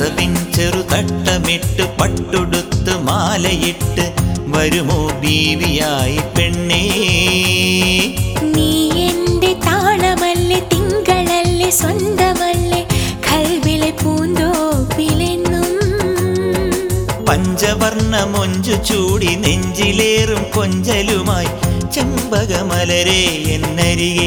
കസവിൻ ചെറുതട്ടമിട്ട് പട്ടുടുത്ത് മാലയിട്ട് വരുമോ ബീവിയായി പെണ്ണേ നീ എന്റെ താളമല്ലേ തിങ്കളല്ലേ സ്വന്തമല്ലേ കൽവിലെ പൂന്തോപ്പിലെന്നും പഞ്ചവർണ്ണ മൊഞ്ചു ചൂടി നെഞ്ചിലേറും കൊഞ്ചലുമായി ചെമ്പകമലരെ എന്നരികെ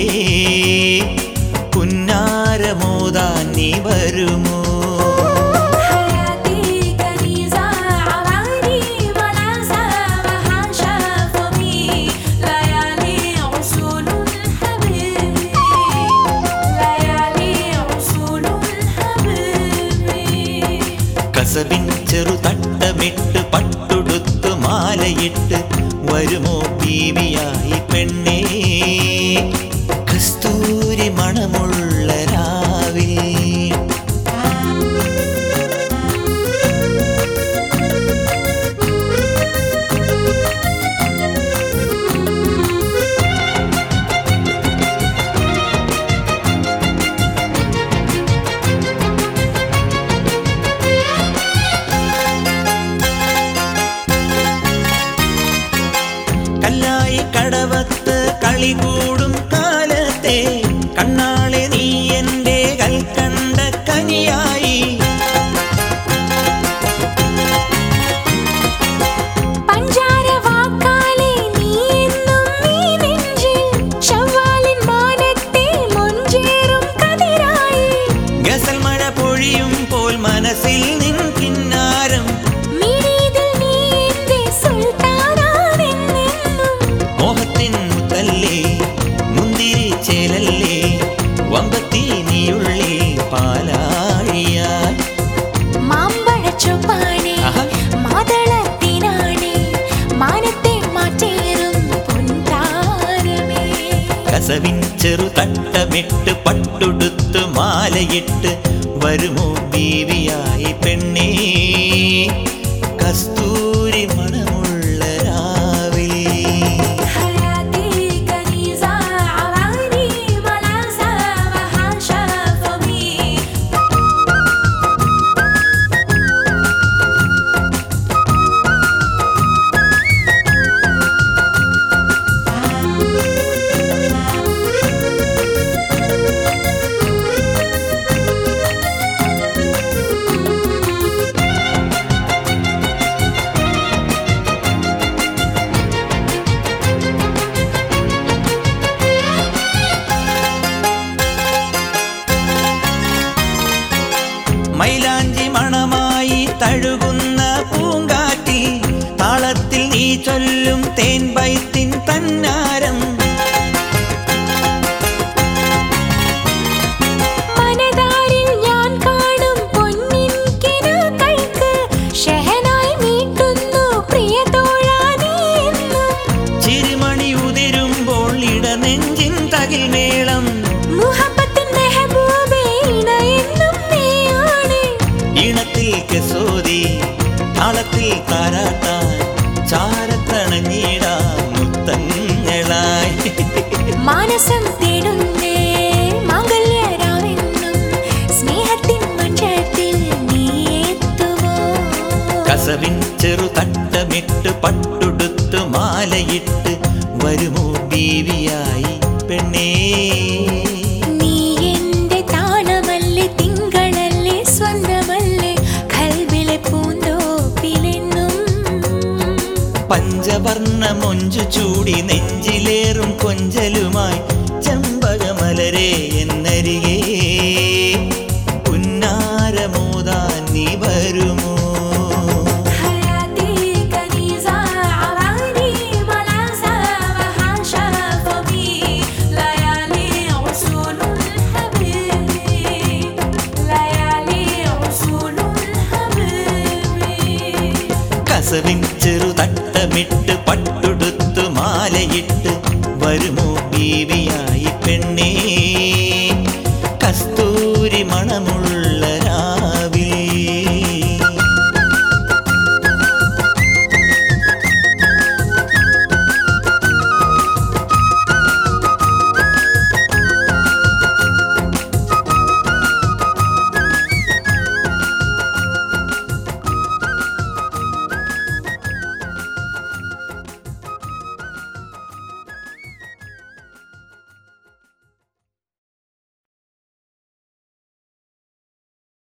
പുന്നാരമോതാൻ നീ വരുമോ حياتي كنيزة عواني وناسة وحاشا فمي ليالي عسول حبيبي ليالي عسول حبيبي കസവിൻ ചെറുതട്ടമിട്ട് പട്ടുടുത്ത് മാലയിട്ട് വരുമോ ബീവിയായി പെണ്ണേ കസ്തൂരി മണമുള്ള രാവിൽ കല്ലായി കടവത്ത് കളി കൂടും കാലത്തെ കണ്ണാളെ നീ എൻ്റെ കൽക്കണ്ട കനിയായി പഞ്ചാര വാക്കാലെ നീ എന്നും നീ നെഞ്ചിൽ ശവ്വാലിൻ മാനത്തെ മൊഞ്ചേറും കതിരായി ഗസൽ മഴ പൊഴിയും പോൽ മനസ്സിൽ നിൻ കിന്നാരം മിഴിതിൽ നീ എന്റെ സുൽത്താനാണെന്നെന്നും മോഹത്തിൻ മുത്തല്ലേ മുന്തിരി ചേലല്ലേ വമ്പത്തി നീയുള്ളി പാലാഴിയാൽ മാമ്പഴച്ചൊപ്പാണേ ആഹാ. മാതളത്തിനാണേ മാനത്തെ മാറ്റേറും പൊൻതാരമേ കസവിൻ ചെറുതട്ടമിട്ട് പട്ടുടുത്ത് മാലയിട്ട് വരുമോ ബീവിയായി പെണ്ണേ കസ്തൂരി മണമുള്ള രാവിൽ حياتي كنيزة عواني وناسة وحاشا فمي മൈലാഞ്ചി മണമായി തഴുകുന്ന പൂങ്കാറ്റിൽ താളത്തിൽ നീ ചൊല്ലും തേൻ ബൈത്തിൻ തന്നാരം മനതാരിൽ ഞാൻ കാണും പൊന്നിൻ കിനാക്കൾക്ക് ഷെഹനായി മീട്ടുന്നു പ്രിയതോഴാ നീ എന്നും. ചിരുമണി ഉതിരുമ്പോൾ ഇടനെഞ്ചിൻ തകിൽ മേളം മുഹബത്തിൻ മെഹബൂബേ ഇണയെന്നും നീയാണ്. ഈണത്തിൽ കെസോതി താളത്തിൽ താരാട്ടാൻ ചാരത്തണഞ്ഞിടാ മുത്തങ്ങളായി മാനസം തേടുന്നേ മാംഗല്യരാവെന്നും സ്നേഹത്തിൻ മഞ്ചത്തിൽ നീ എത്തുമോ കസവിൻ ചെറുതട്ടമിട്ട് പട്ടുടുത്ത് മാലയിട്ട് വരുമോ ബീവിയായി പെണ്ണേ നീ എന്റെ താളമല്ലേ തിങ്കളല്ലേ സ്വന്തമല്ലേ കൽവിലെ പൂന്തോപ്പിലെന്നും പഞ്ചവർണ്ണ മൊഞ്ചു ചൂടി നെഞ്ചിലേറും കൊഞ്ചലുമായി ചെമ്പകമലരെ എന്നരികെ പുന്നാരമോതാൻ നീ വരുമോ حياتي كنيزة عواني وناسة وحاشا فمي ليالي عسول حبيبي ليالي عسول حبيبي കസവിൻ ചെറുതട്ടമിട്ട് പട്ടുടുത്ത് മാലയിട്ട് വരുമോ ബീവിയായി പെണ്ണേ കസ്തൂരി മണമുള്ള